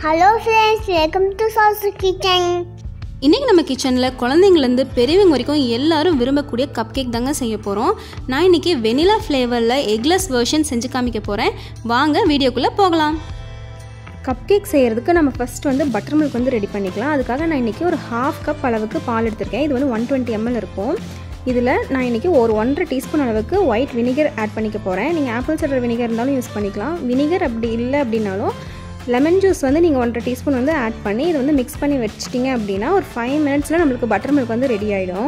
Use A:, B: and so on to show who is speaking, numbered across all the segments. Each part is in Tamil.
A: hello friends welcome to Sasu kitchen
B: இன்றைக்கி நம்ம கிச்சனில் குழந்தைங்கலேருந்து பெரியவங்க வரைக்கும் எல்லாரும் விரும்பக்கூடிய கப் கேக் தாங்க செய்ய போகிறோம் நான் இன்றைக்கி வெனிலா ஃப்ளேவரில் எக்லெஸ் வெர்ஷன் செஞ்சு காமிக்க போகிறேன் வாங்க வீடியோக்குள்ளே போகலாம்
C: கப் கேக் செய்கிறதுக்கு நம்ம ஃபஸ்ட் வந்து பட்டர் மில்க் வந்து ரெடி பண்ணிக்கலாம் அதுக்காக நான் இன்றைக்கி ஒரு ஹாஃப் கப் அளவுக்கு பால் எடுத்திருக்கேன் இது வந்து ஒன் டுவெண்ட்டி எம்எல் இருக்கும் இதில் நான் இன்றைக்கி ஒரு ஒன்றரை டீஸ்பூன் அளவுக்கு ஒயிட் வினிகர் ஆட் பண்ணிக்க போகிறேன் நீங்கள் ஆப்பிள் சைடர் வினிகர் இருந்தாலும் யூஸ் பண்ணிக்கலாம் வினிகர் அப்படி இல்லை அப்படின்னாலும் லெமன் ஜூஸ் வந்து நீங்கள் ஒன்றரை டீஸ்பூன் வந்து ஆட் பண்ணி இதை வந்து மிக்ஸ் பண்ணி வச்சிட்டிங்க அப்படின்னா ஒரு ஃபைவ் மினிட்ஸில் நம்மளுக்கு பட்டர் மில்க் வந்து ரெடி ஆகிடும்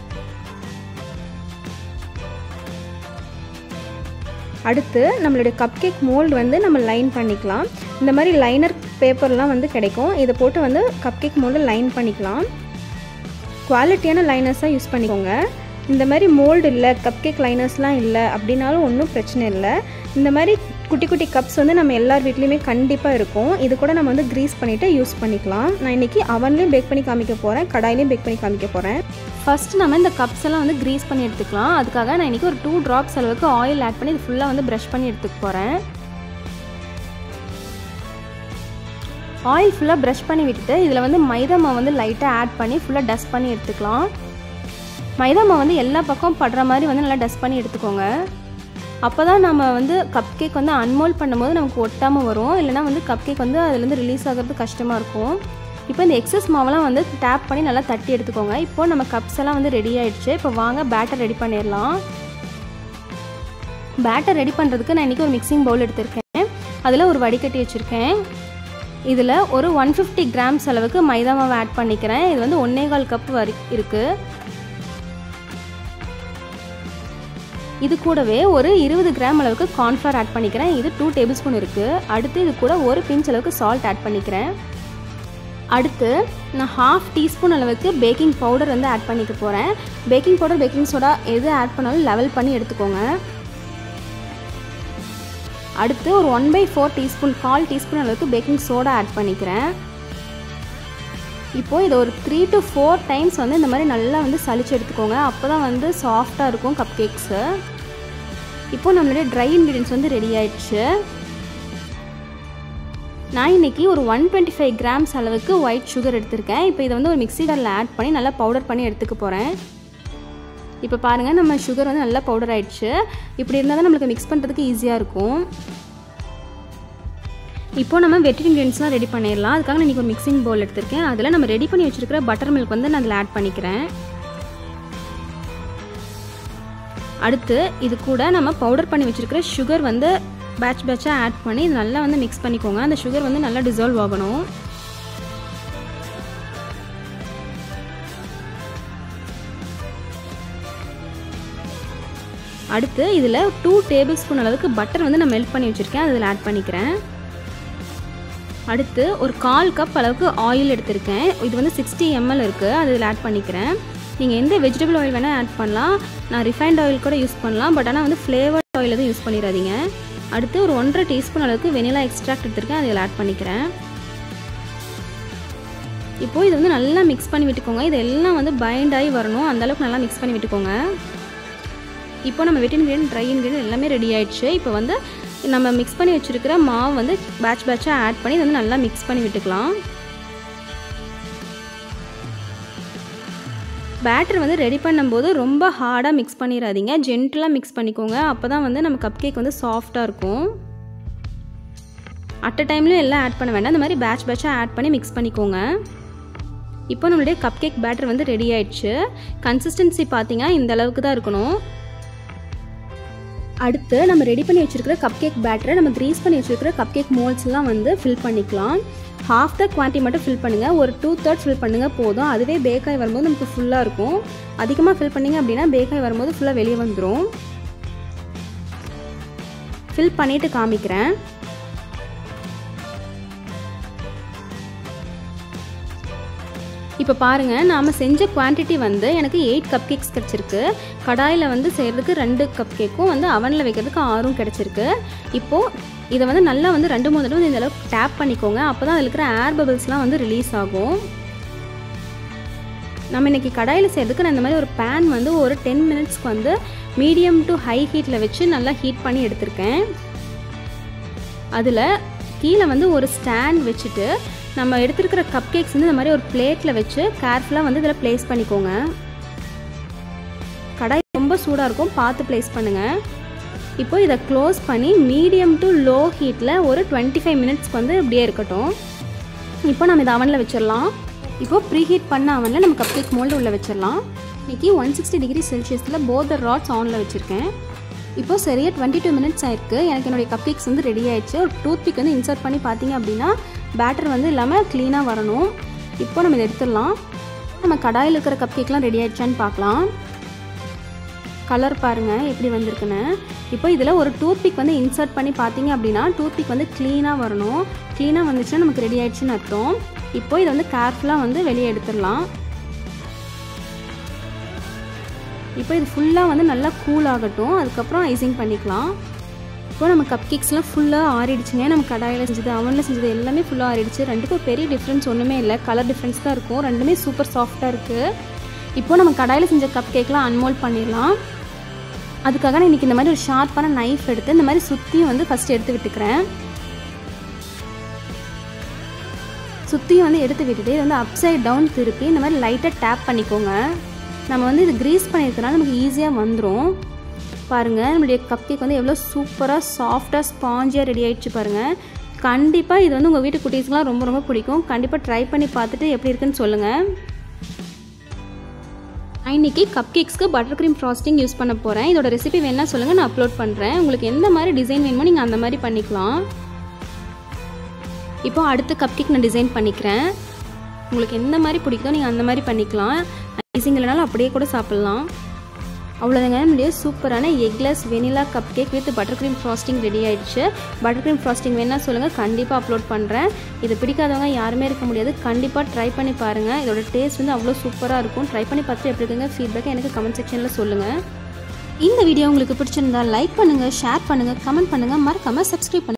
C: அடுத்து நம்மளுடைய கப் கேக் மோல்டு வந்து நம்ம லைன் பண்ணிக்கலாம் இந்த மாதிரி லைனர் பேப்பர்லாம் வந்து கிடைக்கும் இதை போட்டு வந்து கப் கேக் மோல்டு லைன் பண்ணிக்கலாம் குவாலிட்டியான லைனர்ஸாக யூஸ் பண்ணிக்கோங்க இந்த மாதிரி மோல்டு இல்லை கப் கேக் லைனர்ஸ்லாம் இல்லை அப்படின்னாலும் ஒன்றும் பிரச்சனை இல்லை இந்த மாதிரி குட்டி குட்டி கப்ஸ் வந்து நம்ம எல்லார் வீட்லேயுமே கண்டிப்பாக இருக்கும் இது கூட நம்ம வந்து க்ரீஸ் பண்ணிவிட்டு யூஸ் பண்ணிக்கலாம் நான் இன்றைக்கி அவன்லேயும் பேக் பண்ணி காமிக்க போகிறேன் கடாயிலையும் பேக் பண்ணி காமிக்க போகிறேன்
B: ஃபஸ்ட் நம்ம இந்த கப்ஸ் எல்லாம் வந்து க்ரீஸ் பண்ணி எடுத்துக்கலாம் அதுக்காக நான் இன்றைக்கி ஒரு டூ ட்ராப்ஸ் அளவுக்கு ஆயில் ஆட் பண்ணி இது ஃபுல்லாக வந்து ப்ரஷ் பண்ணி எடுத்துக்க போகிறேன் ஆயில் ஃபுல்லாக ப்ரஷ் பண்ணி விட்டுட்டு இதில் வந்து மைதா மாவு வந்து லைட்டாக ஆட் பண்ணி ஃபுல்லாக டஸ்ட் பண்ணி எடுத்துக்கலாம் மைதா மாவு வந்து எல்லா பக்கம் படுற மாதிரி வந்து நல்லா டஸ்ட் பண்ணி எடுத்துக்கோங்க அப்போ தான் நம்ம வந்து கப் கேக் வந்து அன்மோல்ட் பண்ணும்போது நமக்கு ஒட்டாமல் வரும் இல்லைனா வந்து கப் கேக் வந்து அதுலேருந்து ரிலீஸ் ஆகிறது கஷ்டமாக இருக்கும் இப்போ இந்த எக்ஸஸ் மாவெல்லாம் வந்து டேப் பண்ணி நல்லா தட்டி எடுத்துக்கோங்க இப்போ நம்ம கப்ஸ் எல்லாம் வந்து ரெடி ஆயிடுச்சு இப்போ வாங்க பேட்டர் ரெடி பண்ணிடலாம் பேட்டர் ரெடி பண்ணுறதுக்கு நான் இன்றைக்கி ஒரு மிக்சிங் பவுல் எடுத்திருக்கேன் அதில் ஒரு வடிகட்டி வச்சுருக்கேன் இதில் ஒரு ஒன் ஃபிஃப்டி கிராம்ஸ் அளவுக்கு மைதா மாவு ஆட் பண்ணிக்கிறேன் இது வந்து ஒன்னே கால் கப் வரி இருக்குது இது கூடவே ஒரு இருபது கிராம் அளவுக்கு கார்ன்ஃப்ளவர் ஆட் பண்ணிக்கிறேன் இது டூ டேபிள் ஸ்பூன் இருக்குது அடுத்து இது கூட ஒரு பிஞ்ச் அளவுக்கு சால்ட் ஆட் பண்ணிக்கிறேன் அடுத்து நான் ஹாஃப் டீஸ்பூன் அளவுக்கு பேக்கிங் பவுடர் வந்து ஆட் பண்ணிக்க போகிறேன் பேக்கிங் பவுடர் பேக்கிங் சோடா எது ஆட் பண்ணாலும் லெவல் பண்ணி எடுத்துக்கோங்க அடுத்து ஒரு ஒன் பை ஃபோர் டீஸ்பூன் கால் டீஸ்பூன் அளவுக்கு பேக்கிங் சோடா ஆட் பண்ணிக்கிறேன் இப்போது இதை ஒரு த்ரீ டு ஃபோர் டைம்ஸ் வந்து இந்த மாதிரி நல்லா வந்து சளிச்சு எடுத்துக்கோங்க அப்போ தான் வந்து சாஃப்டாக இருக்கும் கப் கேக்ஸு இப்போது நம்மளுடைய ட்ரை இன்க்ரீடியன்ஸ் வந்து ரெடி ஆயிடுச்சு நான் இன்றைக்கி ஒரு ஒன் டுவெண்ட்டி ஃபைவ் கிராம்ஸ் அளவுக்கு ஒயிட் சுகர் எடுத்திருக்கேன் இப்போ இதை வந்து ஒரு மிக்ஸி ஜாரில் ஆட் பண்ணி நல்லா பவுடர் பண்ணி எடுத்துக்க போகிறேன் இப்போ பாருங்கள் நம்ம சுகர் வந்து நல்லா பவுடர் ஆயிடுச்சு இப்படி இருந்தால் தான் நம்மளுக்கு மிக்ஸ் பண்ணுறதுக்கு ஈஸியாக இருக்கும் இப்போ நம்ம வெட்டி இன்க்ரீடியன்ஸ்லாம் ரெடி பண்ணிடலாம் அதுக்காக நான் இன்றைக்கி ஒரு மிக்சிங் பவுல் எடுத்திருக்கேன் அதில் நம்ம ரெடி பண்ணி வச்சுருக்கிற பட்டர் மில்க் வந்து நான் அதில் ஆட் பண்ணிக்கிறேன் அடுத்து இது கூட நம்ம பவுடர் பண்ணி வச்சுருக்கிற சுகர் வந்து பேட்ச் பேட்சாக ஆட் பண்ணி இது நல்லா வந்து மிக்ஸ் பண்ணிக்கோங்க அந்த சுகர் வந்து நல்லா டிசால்வ் ஆகணும் அடுத்து இதில் டூ டேபிள் ஸ்பூன் அளவுக்கு பட்டர் வந்து நான் மெல்ட் பண்ணி வச்சுருக்கேன் அதில் ஆட் பண்ணிக்கிறேன் அடுத்து ஒரு கால் கப் அளவுக்கு ஆயில் எடுத்திருக்கேன் இது வந்து சிக்ஸ்டி எம்எல் இருக்குது அது இதில் ஆட் பண்ணிக்கிறேன் நீங்கள் எந்த வெஜிடபிள் ஆயில் வேணால் ஆட் பண்ணலாம் நான் ரிஃபைண்ட் ஆயில் கூட யூஸ் பண்ணலாம் பட் ஆனால் வந்து ஃப்ளேவர்ட் ஆயில் எதுவும் யூஸ் பண்ணிடாதீங்க அடுத்து ஒரு ஒன்றரை டீஸ்பூன் அளவுக்கு வெனிலா எக்ஸ்ட்ராக்ட் எடுத்திருக்கேன் அதில் ஆட் பண்ணிக்கிறேன் இப்போது இது வந்து நல்லா மிக்ஸ் பண்ணி விட்டுக்கோங்க இது எல்லாம் வந்து பைண்ட் ஆகி வரணும் அந்தளவுக்கு நல்லா மிக்ஸ் பண்ணி விட்டுக்கோங்க இப்போ நம்ம வெட் இன்க்ரீடியன் ட்ரை இன்க்ரீடியன் எல்லாமே ரெடி ஆயிடுச்சு இப்போ வந்து நம்ம மிக்ஸ் பண்ணி வச்சுருக்கிற மாவு வந்து பேட்ச் பேட்சாக ஆட் பண்ணி வந்து நல்லா மிக்ஸ் பண்ணி விட்டுக்கலாம் பேட்டர் வந்து ரெடி பண்ணும்போது ரொம்ப ஹார்டாக மிக்ஸ் பண்ணிடாதீங்க ஜென்டலாக மிக்ஸ் பண்ணிக்கோங்க அப்போ தான் வந்து நம்ம கப் கேக் வந்து சாஃப்டாக இருக்கும் அட் அ டைம்லையும் எல்லாம் ஆட் பண்ண வேண்டாம் இந்த மாதிரி பேட்ச் பேட்சாக ஆட் பண்ணி மிக்ஸ் பண்ணிக்கோங்க இப்போ நம்மளுடைய கப் கேக் பேட்டர் வந்து ரெடி ஆயிடுச்சு கன்சிஸ்டன்சி பார்த்தீங்கன்னா இந்த அளவுக்கு தான் இருக்கணும் அடுத்து நம்ம ரெடி பண்ணி வச்சுருக்கிற கப் கேக் பேட்டரை நம்ம க்ரீஸ் பண்ணி வச்சுருக்கிற கப் கேக் மோல்ஸ்லாம் வந்து ஃபில் பண்ணிக்கலாம் ஹாஃப் த குவான்டிட்டி மட்டும் ஃபில் பண்ணுங்கள் ஒரு டூ தேர்ட் ஃபில் பண்ணுங்கள் போதும் அதுவே பேக்காய் வரும்போது நமக்கு ஃபுல்லாக இருக்கும் அதிகமாக ஃபில் பண்ணிங்க அப்படின்னா பேக்காய் வரும்போது ஃபுல்லாக வெளியே வந்துடும் ஃபில் பண்ணிவிட்டு காமிக்கிறேன் இப்போ பாருங்கள் நாம் செஞ்ச குவான்டிட்டி வந்து எனக்கு எயிட் கப் கேக்ஸ் கிடச்சிருக்கு கடாயில் வந்து செய்கிறதுக்கு ரெண்டு கப் கேக்கும் வந்து அவனில் வைக்கிறதுக்கு ஆறும் கிடச்சிருக்கு இப்போது இதை வந்து நல்லா வந்து ரெண்டு மூணு தடவை இந்த அளவுக்கு டேப் பண்ணிக்கோங்க அப்போ தான் அதில் இருக்கிற ஏர் பபிள்ஸ்லாம் வந்து ரிலீஸ் ஆகும் நம்ம இன்றைக்கி கடாயில் செய்கிறதுக்கு நான் இந்த மாதிரி ஒரு பேன் வந்து ஒரு டென் மினிட்ஸ்க்கு வந்து மீடியம் டு ஹை ஹீட்டில் வச்சு நல்லா ஹீட் பண்ணி எடுத்திருக்கேன் அதில் கீழே வந்து ஒரு ஸ்டாண்ட் வச்சுட்டு நம்ம எடுத்துருக்கிற கப் கேக்ஸ் வந்து இந்த மாதிரி ஒரு பிளேட்டில் வச்சு கேர்ஃபுல்லாக வந்து இதில் ப்ளேஸ் பண்ணிக்கோங்க கடாய் ரொம்ப சூடாக இருக்கும் பார்த்து ப்ளேஸ் பண்ணுங்கள் இப்போ இதை க்ளோஸ் பண்ணி மீடியம் டு லோ ஹீட்டில் ஒரு டுவெண்ட்டி ஃபைவ் மினிட்ஸ்க்கு வந்து இப்படியே இருக்கட்டும் இப்போ நம்ம இதை அவனில் வச்சிடலாம் இப்போ ப்ரீ ஹீட் பண்ண அவனில் நம்ம கப் கேக் மோல்டு உள்ளே வச்சிடலாம் இன்றைக்கி ஒன் சிக்ஸ்டி டிகிரி செல்சியஸில் போத் ராட்ஸ் ஆனில் வச்சுருக்கேன் இப்போ சரியாக டுவெண்ட்டி டூ மினிட்ஸ் ஆயிருக்கு எனக்கு என்னுடைய கப் கேக்ஸ் வந்து ரெடி ஆயிடுச்சு ஒரு டூத் பிக் வந்து இன்சர்ட் பண்ணி பார்த்தீங்க அப்படின்னா பேட்டர் வந்து இல்லாமல் க்ளீனாக வரணும் இப்போ நம்ம இதை எடுத்துடலாம் நம்ம கடாயில் இருக்கிற கப் கேக்லாம் ரெடி ஆயிடுச்சான்னு பார்க்கலாம் கலர் பாருங்கள் எப்படி வந்திருக்குன்னு இப்போ இதில் ஒரு டூத் பிக் வந்து இன்சர்ட் பண்ணி பார்த்தீங்க அப்படின்னா டூத் பிக் வந்து க்ளீனாக வரணும் க்ளீனாக வந்துச்சுன்னா நமக்கு ரெடி ஆயிடுச்சுன்னு அர்த்தம் இப்போ இதை வந்து கேர்ஃபுல்லாக வந்து வெளியே எடுத்துடலாம் இப்போ இது ஃபுல்லாக வந்து நல்லா கூல் ஆகட்டும் அதுக்கப்புறம் ஐசிங் பண்ணிக்கலாம் இப்போ நம்ம கப் கேக்ஸ்லாம் ஃபுல்லாக ஆறிடுச்சுங்க நம்ம கடாயில் செஞ்சது அவனில் செஞ்சது எல்லாமே ஃபுல்லாக ஆறிடுச்சு ரெண்டுக்கும் பெரிய டிஃப்ரென்ஸ் ஒன்றுமே இல்லை கலர் டிஃப்ரென்ஸ் தான் இருக்கும் ரெண்டுமே சூப்பர் சாஃப்டாக இருக்குது இப்போ நம்ம கடாயில் செஞ்ச கப் கேக்லாம் அன்மோல்ட் பண்ணிடலாம் அதுக்காக நான் இன்றைக்கி இந்த மாதிரி ஒரு ஷார்ப்பான நைஃப் எடுத்து இந்த மாதிரி சுற்றியும் வந்து ஃபஸ்ட் எடுத்து விட்டுக்கிறேன் சுற்றியும் வந்து எடுத்து விட்டுட்டு இது வந்து அப்சைட் டவுன் திருப்பி இந்த மாதிரி லைட்டாக டேப் பண்ணிக்கோங்க நம்ம வந்து இது க்ரீஸ் பண்ணியிருக்கனால நமக்கு ஈஸியாக வந்துடும் பாருங்கள் நம்மளுடைய கப் கேக் வந்து எவ்வளோ சூப்பராக சாஃப்டாக ஸ்பாஞ்சியாக ரெடி ஆகிடுச்சு பாருங்கள் கண்டிப்பாக இது வந்து உங்கள் வீட்டு குட்டீஸ்க்குலாம் ரொம்ப ரொம்ப பிடிக்கும் கண்டிப்பாக ட்ரை பண்ணி பார்த்துட்டு எப்படி இருக்குன்னு சொல்லுங்கள் நான் இன்றைக்கி கப் கேக்ஸ்க்கு பட்டர் க்ரீம் ஃப்ராஸ்டிங் யூஸ் பண்ண போகிறேன் இதோட ரெசிபி வேணால் சொல்லுங்கள் நான் அப்லோட் பண்ணுறேன் உங்களுக்கு எந்த மாதிரி டிசைன் வேணுமோ நீங்கள் அந்த மாதிரி பண்ணிக்கலாம் இப்போ அடுத்த கப் கேக் நான் டிசைன் பண்ணிக்கிறேன் உங்களுக்கு எந்த மாதிரி பிடிக்குதோ நீங்கள் அந்த மாதிரி பண்ணிக்கலாம் ஐசிங் இல்லைனாலும் அப்படியே கூட சாப்பிட்லாம் அவ்வளோதாங்க நம்மளுடைய சூப்பரான eggless vanilla cupcake with butter cream frosting ready ஆயிடுச்சு பட்டர் க்ரீம் ஃப்ராஸ்டிங் வேணால் சொல்லுங்கள் கண்டிப்பாக அப்லோட் பண்ணுறேன் இது பிடிக்காதவங்க யாருமே இருக்க முடியாது கண்டிப்பாக ட்ரை பண்ணி பாருங்கள் இதோட டேஸ்ட் வந்து அவ்வளோ சூப்பராக இருக்கும் ட்ரை பண்ணி பார்த்துட்டு எப்படி இருக்குங்க ஃபீட்பேக் எனக்கு கமெண்ட் செக்ஷனில் சொல்லுங்கள் இந்த வீடியோ உங்களுக்கு பிடிச்சிருந்தா லைக் பண்ணுங்கள் ஷேர் பண்ணுங்கள் கமெண்ட் பண்ணுங்கள் மறக்காமல் சப்ஸ்கிரைப் பண்ணுங்கள்